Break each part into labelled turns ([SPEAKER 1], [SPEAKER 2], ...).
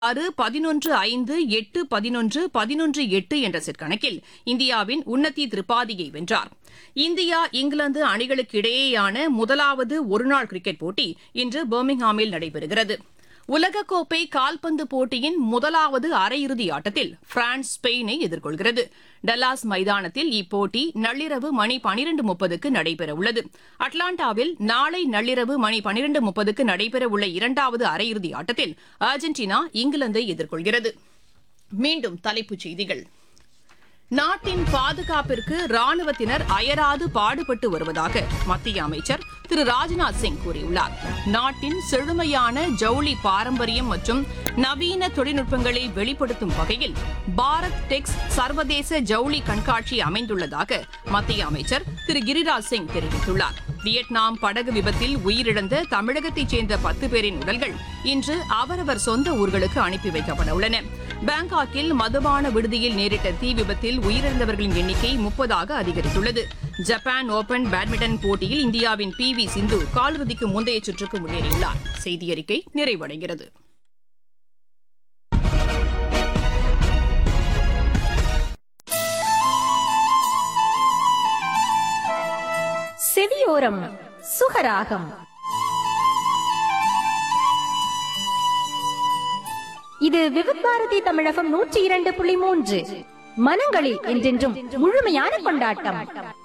[SPEAKER 1] ஆறு பதினொன்று ஐந்து எட்டு பதினொன்று பதினொன்று எட்டு என்ற செட் கணக்கில் இந்தியாவின் உன்னதி திரிபாதியை வென்றார் இந்தியா இங்கிலாந்து அணிகளுக்கு இடையேயான முதலாவது ஒருநாள் கிரிக்கெட் போட்டி இன்று பர்மிங்ஹாமில் நடைபெறுகிறது உலகக்கோப்பை கால்பந்து போட்டியின் முதலாவது அரையிறுதி ஆட்டத்தில் பிரான்ஸ் ஸ்பெயினை எதிர்கொள்கிறது டல்லாஸ் மைதானத்தில் இப்போட்டி நள்ளிரவு மணி பனிரெண்டு முப்பதுக்கு நடைபெறவுள்ளது அட்லாண்டாவில் நாளை நள்ளிரவு மணி பனிரெண்டு முப்பதுக்கு நடைபெறவுள்ள இரண்டாவது அரையிறுதி ஆட்டத்தில் அர்ஜென்டினா இங்கிலாந்தை எதிர்கொள்கிறது மீண்டும் தலைப்புச் செய்திகள் நாட்டின் பாதுகாப்பிற்கு ராணுவத்தினர் அயராது பாடுபட்டு வருவதாக மத்திய அமைச்சர் திரு ராஜ்நாத் சிங் கூறியுள்ளார் நாட்டின் செழுமையான ஜவுளி பாரம்பரியம் மற்றும் நவீன தொழில்நுட்பங்களை வெளிப்படுத்தும் வகையில் பாரத் டெக்ஸ் சர்வதேச ஜவுளி கண்காட்சி அமைந்துள்ளதாக மத்திய அமைச்சர் திரு கிரிராஜ் சிங் தெரிவித்துள்ளார் வியட்நாம் படகு விபத்தில் உயிரிழந்த தமிழகத்தைச் சேர்ந்த பத்து பேரின் உடல்கள் இன்று அவரவர் சொந்த ஊர்களுக்கு அனுப்பி வைக்கப்பட உள்ளன பாங்காக்கில் மதுபான விடுதியில் நேரிட்ட தீ விபத்தில் உயிரிழந்தவர்களின் எண்ணிக்கை முப்பதாக அதிகரித்துள்ளது ஜப்பான் ஓபன் பேட்மிண்டன் போட்டியில் இந்தியாவின் பி வி சிந்து காலிறுதிக்கு முந்தைய சுற்றுக்கு முன்னேறியுள்ளார் செய்தியறிக்கை நிறைவடைகிறது
[SPEAKER 2] செவியோரம் சுகராகம் இது விவித் பாரதி தமிழகம் நூற்றி இரண்டு புள்ளி மூன்று மனங்களில் என்றென்றும் முழுமையான கொண்டாட்டம்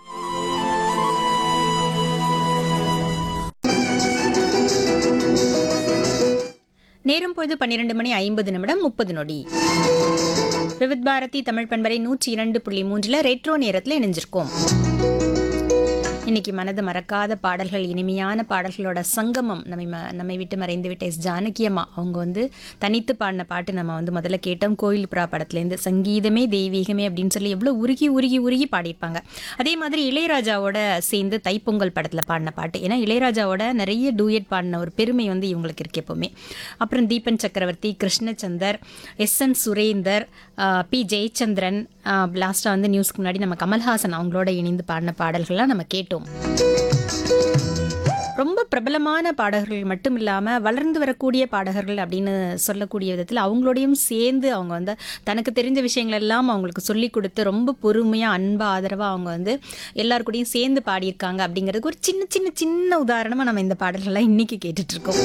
[SPEAKER 3] நேரம் பொழுது பன்னிரண்டு மணி ஐம்பது நிமிடம் முப்பது நொடி விவித் பாரதி தமிழ் பண்பரை நூற்றி இரண்டு புள்ளி மூன்றில் ரெட்ரோ நேரத்தில் இணைஞ்சிருக்கோம் இன்னைக்கு மனது மறக்காத பாடல்கள் இனிமையான பாடல்களோட சங்கமம் நம்மை ம- நம்மை விட்டு மறைந்து விட்ட எஸ் ஜானகியம்மா அவங்க வந்து தனித்து பாடின பாட்டு நம்ம வந்து முதல்ல கேட்டோம் கோயில் புறா படத்துலேருந்து சங்கீதமே தெய்வீகமே அப்படின்னு சொல்லி எவ்வளோ உருகி உருகி உருகி பாடியிருப்பாங்க அதே மாதிரி இளையராஜாவோட சேர்ந்து தைப்பொங்கல் படத்தில் பாடின பாட்டு ஏன்னா இளையராஜாவோட நிறைய டூயட் பாடின ஒரு பெருமை வந்து இவங்களுக்கு இருக்கு எப்பவுமே அப்புறம் தீபன் சக்கரவர்த்தி கிருஷ்ணச்சந்தர் எஸ் என் சுரேந்தர் ஆஹ் பி ஜெயச்சந்திரன் லாஸ்ட்டாக வந்து நியூஸ்க்கு முன்னாடி நம்ம கமல்ஹாசன் அவங்களோட இணைந்து பாடின பாடல்கள்லாம் நம்ம கேட்டோம் ரொம்ப பிரபலமான பாடகர்கள் மட்டும் இல்லாமல் வளர்ந்து வரக்கூடிய பாடகர்கள் அப்படின்னு சொல்லக்கூடிய விதத்தில் அவங்களோடையும் சேர்ந்து அவங்க வந்து தனக்கு தெரிஞ்ச விஷயங்கள் எல்லாம் அவங்களுக்கு சொல்லி கொடுத்து ரொம்ப பொறுமையாக அன்பாக ஆதரவாக அவங்க வந்து எல்லார் கூடயும் சேர்ந்து பாடியிருக்காங்க அப்படிங்கிறதுக்கு ஒரு சின்ன சின்ன சின்ன உதாரணமாக நம்ம இந்த பாடல்கள்லாம் இன்னைக்கு கேட்டுட்ருக்கோம்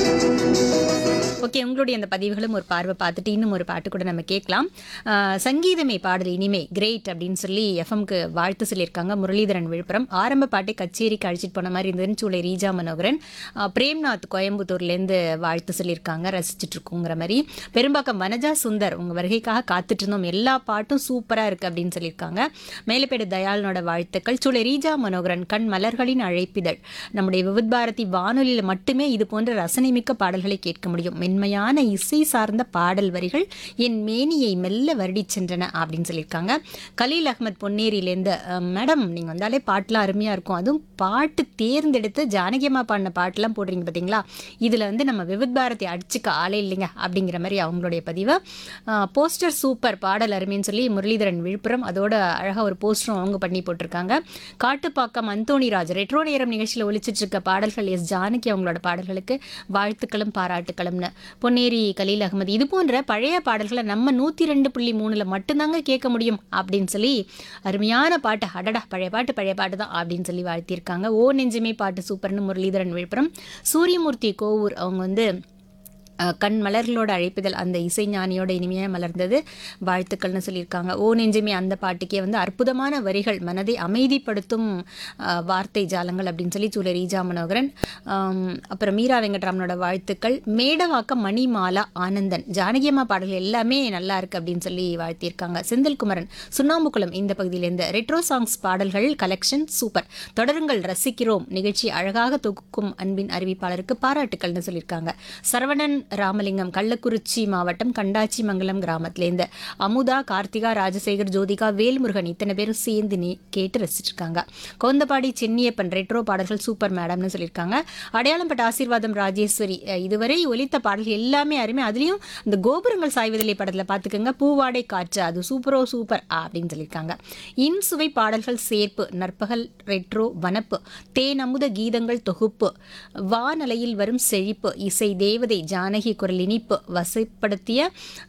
[SPEAKER 3] ஓகே உங்களுடைய அந்த பதிவுகளும் ஒரு பார்வை பார்த்துட்டு இன்னும் ஒரு பாட்டு கூட நம்ம கேட்கலாம் ஆஹ் சங்கீதமே பாடல் இனிமே கிரேட் அப்படின்னு சொல்லி எஃப்எம்க்கு வாழ்த்து சொல்லியிருக்காங்க முரளிதரன் விழுப்புரம் ஆரம்ப பாட்டை கச்சேரிக்கு அழைச்சிட்டு போன மாதிரி இருந்ததுன்னு சூளை ரீஜா மனோகரன் ஆஹ் பிரேம்நாத் கோயம்புத்தூர்லேருந்து வாழ்த்து சொல்லியிருக்காங்க ரசிச்சுட்டு இருக்கோங்கிற மாதிரி பெரும்பாக்கம் வனஜா சுந்தர் உங்கள் வருகைக்காக காத்துட்டு இருந்தோம் எல்லா பாட்டும் சூப்பராக இருக்குது அப்படின்னு சொல்லியிருக்காங்க மேலப்பேடு தயாளனோட வாழ்த்துக்கள் சூளை ரீஜா மனோகரன் கண் மலர்களின் அழைப்பிதழ் நம்முடைய விவித் பாரதி வானொலியில் மட்டுமே இது போன்ற ரசனைமிக்க பாடல்களை கேட்க முடியும் மென்மையான இசை சார்ந்த பாடல் வரிகள் என் மேனியை மெல்ல வருடிச் சென்றன அப்படின்னு சொல்லியிருக்காங்க கலீல் அகமத் பொன்னேரியிலேருந்து அஹ், மேடம் நீங்கள் வந்தாலே பாட்டுலாம் அருமையாக இருக்கும் அதுவும் பாட்டு தேர்ந்தெடுத்து ஜானகியம்மா பாடின பாட்டெலாம் போடுறீங்க பார்த்தீங்களா இதில் வந்து நம்ம விவித் பாரதி அடிச்சுக்க ஆளே இல்லைங்க அப்படிங்கிற மாதிரி அவங்களுடைய பதிவை போஸ்டர் சூப்பர் பாடல் அருமைன்னு சொல்லி முரளிதரன் விழுப்புரம் அதோட அழகாக ஒரு போஸ்டரும் அவங்க பண்ணி போட்டிருக்காங்க காட்டுப்பாக்கம் அந்தோணிராஜ் ரெட்ரோ நேரம் நிகழ்ச்சியில் ஒலிச்சிட்டு இருக்க பாடல்கள் எஸ் ஜானகி அவங்களோட பாடல்களுக்கு வாழ்த்துக்களும் பாராட்டுக்களும்னு பொன்னேரி கலீல் அகமது இது போன்ற பழைய பாடல்களை நம்ம நூற்றி ரெண்டு புள்ளி மூணில் மட்டும்தாங்க கேட்க முடியும் அப்படின்னு சொல்லி அருமையான பாட்டு அடடா பழைய பாட்டு பழைய பாட்டு தான் அப்படின்னு சொல்லி வாழ்த்தியிருக்காங்க ஓ நெஞ்சுமே பாட்டு சூப்பர்னு முரளிதரன் விழுப்புரம் சூரியமூர்த்தி கோவூர் அவங்க வந்து அஹ், கண் மலர்களோட அழைப்புதல் அந்த இசைஞானியோட இனிமையாக மலர்ந்தது வாழ்த்துக்கள்னு சொல்லியிருக்காங்க ஓ நெஞ்சுமே அந்த பாட்டுக்கே வந்து அற்புதமான வரிகள் மனதை அமைதிப்படுத்தும் அஹ், வார்த்தை ஜாலங்கள் அப்படின்னு சொல்லி சூழ ரீஜா மனோகரன் ஆம், அப்புறம் மீரா வெங்கட்ராமனோட வாழ்த்துக்கள் மேடவாக்கம் மணிமாலா ஆனந்தன் ஜானகியம்மா பாடல்கள் எல்லாமே நல்லா இருக்கு அப்படின்னு சொல்லி வாழ்த்தியிருக்காங்க செந்தில்குமரன் சுண்ணாம்புக்குளம் இந்த பகுதியிலேருந்து ரெட்ரோ சாங்ஸ் பாடல்கள் கலெக்ஷன் சூப்பர் தொடருங்கள் ரசிக்கிறோம் நிகழ்ச்சி அழகாக தொகுக்கும் அன்பின் அறிவிப்பாளருக்கு பாராட்டுக்கள்னு சொல்லியிருக்காங்க சரவணன் ராமலிங்கம் கள்ளக்குறிச்சி மாவட்டம் கண்டாச்சி மங்கலம் கிராமத்துலேருந்து அமுதா கார்த்திகா ராஜசேகர் ஜோதிகா வேல்முருகன் இத்தனை பேரும் சேர்ந்து நீ கேட்டு ரசிச்சிட்டு இருக்காங்க கோந்தபாடி சென்னியப்பன் ரெட்ரோ பாடல்கள் சூப்பர் மேடம்னு சொல்லியிருக்காங்க அடையாளம்பட்ட ஆசீர்வாதம் ராஜேஸ்வரி அஹ் இதுவரை ஒலித்த பாடல்கள் எல்லாமே அருமை அதுலேயும் இந்த கோபுரங்கள் சாய்வதில்லை படத்தில் பார்த்துக்கோங்க பூவாடை காற்று அது சூப்பரோ சூப்பர் அப்படின்னு சொல்லியிருக்காங்க இன்சுவை பாடல்கள் சேர்ப்பு நற்பகல் ரெட்ரோ வனப்பு தேன் அமுத கீதங்கள் தொகுப்பு வானலையில் வரும் செழிப்பு இசை தேவதை ஜானகி குரல் இனிப்பு வசப்படுத்திய